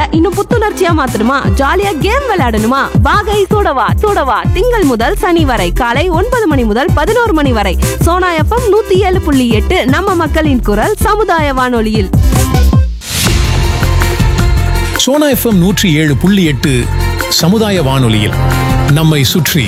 இன்னும் புத்துணர்ச்சியா மாத்தணுமா ஜாலியா கேம் விளையாடணுமா வாகை சூடவா சூடவா திங்கள் முதல் சனி வரை காலை ஒன்பது மணி முதல் பதினோரு மணி வரை சோனா எஃப்எம் நூத்தி ஏழு புள்ளி எட்டு நம்ம மக்களின் குரல் சமுதாய வானொலியில் சோனா எஃப்எம் நூற்றி ஏழு புள்ளி எட்டு சமுதாய வானொலியில் நம்மை சுற்றி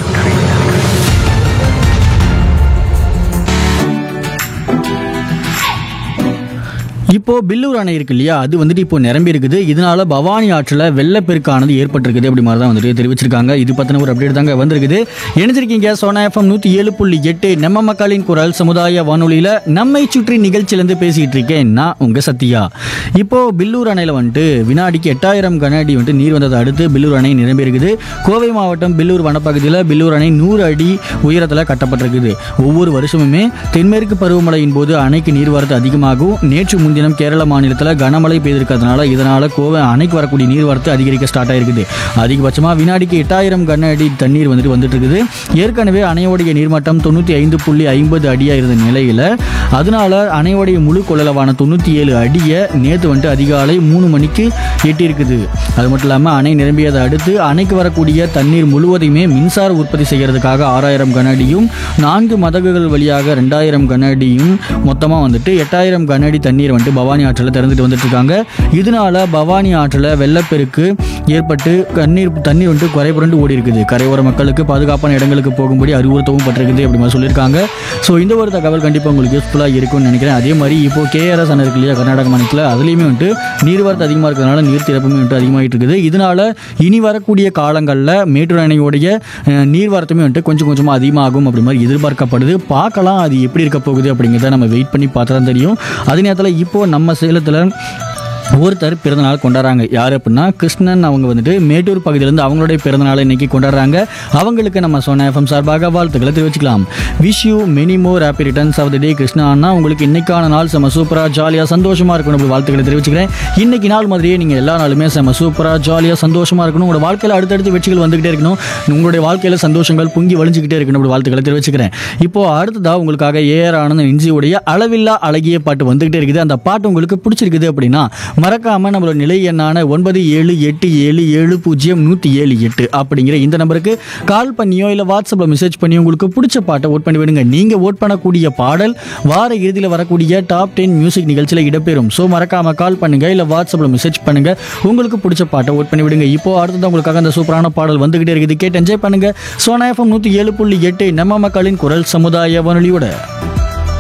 இப்போ பில்லூர் அணை இருக்கு இல்லையா அது வந்துட்டு இப்போ நிரம்பி இருக்குது இதனால பவானி ஆற்றில் வெள்ளப்பெருக்கானது ஏற்பட்டிருக்குது அப்படி மாதிரி தான் வந்துட்டு தெரிவிச்சிருக்காங்க இது பத்தின ஒரு அப்டேட் தாங்க வந்திருக்குது இணைஞ்சிருக்கீங்க சோனா எஃப்எம் நூற்றி ஏழு புள்ளி எட்டு நம்ம மக்களின் குரல் சமுதாய வானொலியில் நம்மை சுற்றி நிகழ்ச்சியிலேருந்து பேசிட்டு இருக்கேன் நான் உங்க சத்யா இப்போ பில்லூர் அணையில் வந்துட்டு வினாடிக்கு எட்டாயிரம் கன அடி வந்துட்டு நீர் வந்ததை அடுத்து பில்லூர் அணை நிரம்பி இருக்குது கோவை மாவட்டம் பில்லூர் வனப்பகுதியில் பில்லூர் அணை நூறு அடி உயரத்தில் கட்டப்பட்டிருக்குது ஒவ்வொரு வருஷமுமே தென்மேற்கு பருவமழையின் போது அணைக்கு நீர்வரத்து அதிகமாகும் நேற்று முன்தினம் கேரள மாநிலத்தில் கனமழை பெய்திருக்கிறதுனால இதனால கோவை அணைக்கு வரக்கூடிய நீர்வரத்து அதிகரிக்க ஸ்டார்ட் ஆயிருக்குது அதிகபட்சமாக வினாடிக்கு எட்டாயிரம் கன அடி தண்ணீர் வந்துட்டு வந்துட்டு இருக்குது ஏற்கனவே அணையோடைய நீர்மட்டம் தொண்ணூற்றி ஐந்து புள்ளி ஐம்பது அடியாக இருந்த நிலையில் அதனால அணையோடைய முழு கொள்ளளவான தொண்ணூற்றி ஏழு அடியை நேற்று வந்துட்டு அதிகாலை மூணு மணிக்கு எட்டியிருக்குது அது மட்டும் இல்லாமல் அணை நிரம்பியதை அடுத்து அணைக்கு வரக்கூடிய தண்ணீர் முழுவதையுமே மின்சார உற்பத்தி செய்யறதுக்காக ஆறாயிரம் கன அடியும் நான்கு மதகுகள் வழியாக ரெண்டாயிரம் கன அடியும் மொத்தமாக வந்துட்டு எட்டாயிரம் கன அடி தண்ணீர் வந்துட்டு பவானி ஆற்றில் திறந்துட்டு வந்துட்டு இருக்காங்க இதனால பவானி ஆற்றில் வெள்ளப்பெருக்கு ஏற்பட்டு தண்ணீர் தண்ணீர் வந்துட்டு குறைபுரண்டு ஓடி இருக்குது கரையோர மக்களுக்கு பாதுகாப்பான இடங்களுக்கு போகும்படி அறிவுறுத்தவும் பட்டிருக்குது அப்படி மாதிரி சொல்லியிருக்காங்க ஸோ இந்த ஒரு தகவல் கண்டிப்பாக உங்களுக்கு யூஸ்ஃபுல்லாக இருக்கும்னு நினைக்கிறேன் அதே மாதிரி இப்போ கேஆர்எஸ் அணை இருக்கு இல்லையா கர்நாடக மாநிலத்தில் அதுலேயுமே வந்துட்டு நீர்வரத்து அதிகமாக இருக்கிறதுனால நீர் திறப்புமே வந்துட்டு அதிகமாகிட்டு இருக்குது இதனால இனி வரக்கூடிய காலங்களில் மேட்டூர் அணையோடைய அஹ், நீர்வரத்துமே வந்துட்டு கொஞ்சம் கொஞ்சமாக அதிகமாகும் அப்படி மாதிரி எதிர்பார்க்கப்படுது பார்க்கலாம் அது எப்படி இருக்க போகுது அப்படிங்கிறத நம்ம வெயிட் பண்ணி பார்த்தா தான் தெரியும் அதே நேரத்தில் இப்போ நம்ம சேலத்தில் ஒருத்தர் பிறந்தநாள் கொண்டாடுறாங்க யார் அப்படின்னா கிருஷ்ணன் அவங்க வந்துட்டு மேட்டூர் பகுதியிலேருந்து அவங்களுடைய பிறந்தநாளை இன்னைக்கு கொண்டாடுறாங்க அவங்களுக்கு நம்ம சொன்ன எஃப்எம் சார்பாக வாழ்த்துக்களை தெரிவிச்சுக்கலாம் wish you many more happy returns of the day Krishna அண்ணா உங்களுக்கு இன்னைக்கான நாள் செம்ம சூப்பராக ஜாலியாக சந்தோஷமாக இருக்கணும் அப்படி வாழ்த்துக்களை தெரிவிச்சுக்கிறேன் இன்னைக்கு நாள் மாதிரியே நீங்கள் எல்லா நாளுமே செம்ம சூப்பராக ஜாலியாக சந்தோஷமாக இருக்கணும் உங்களோட வாழ்க்கையில் அடுத்தடுத்து வெற்றிகள் வந்துகிட்டே இருக்கணும் உங்களுடைய வாழ்க்கையில் சந்தோஷங்கள் பொங்கி வழிஞ்சிக்கிட்டே இருக்கணும் அப்படி வாழ்த்துக்களை தெரிவிச்சுக்கிறேன் இப்போ அடுத்ததாக உங்களுக்காக ஏஆர் ஆனந்த் இன்சியுடைய அளவில்லா அழகிய பாட்டு வந்துகிட்டே இருக்குது அந்த பாட்டு உங்களுக்கு பிடிச்சிருக்குது அப்படின்னா மறக்காம நம்மளோட நிலை எண்ணான ஒன்பது ஏழு எட்டு ஏழு ஏழு பூஜ்ஜியம் நூற்றி ஏழு எட்டு அப்படிங்கிற இந்த நம்பருக்கு கால் பண்ணியோ இல்லை வாட்ஸ்அப்பில் மெசேஜ் பண்ணியோ உங்களுக்கு பிடிச்ச பாட்டை ஓட் பண்ணி விடுங்க நீங்கள் ஓட் பண்ணக்கூடிய பாடல் வார இறுதியில் வரக்கூடிய டாப் டென் மியூசிக் நிகழ்ச்சியில் இடம்பெறும் ஸோ மறக்காம கால் பண்ணுங்க இல்லை வாட்ஸ்அப்பில் மெசேஜ் பண்ணுங்க உங்களுக்கு பிடிச்ச பாட்டை ஓட் பண்ணி விடுங்க இப்போ அடுத்தது உங்களுக்காக அந்த சூப்பரான பாடல் வந்துகிட்டே இருக்குது கேட்டு என்ஜாய் பண்ணுங்க சோனா எஃப்எம் நூற்றி ஏழு புள்ளி எட்டு நம்ம மக்களின் குரல் சமுதாய வானொலியோட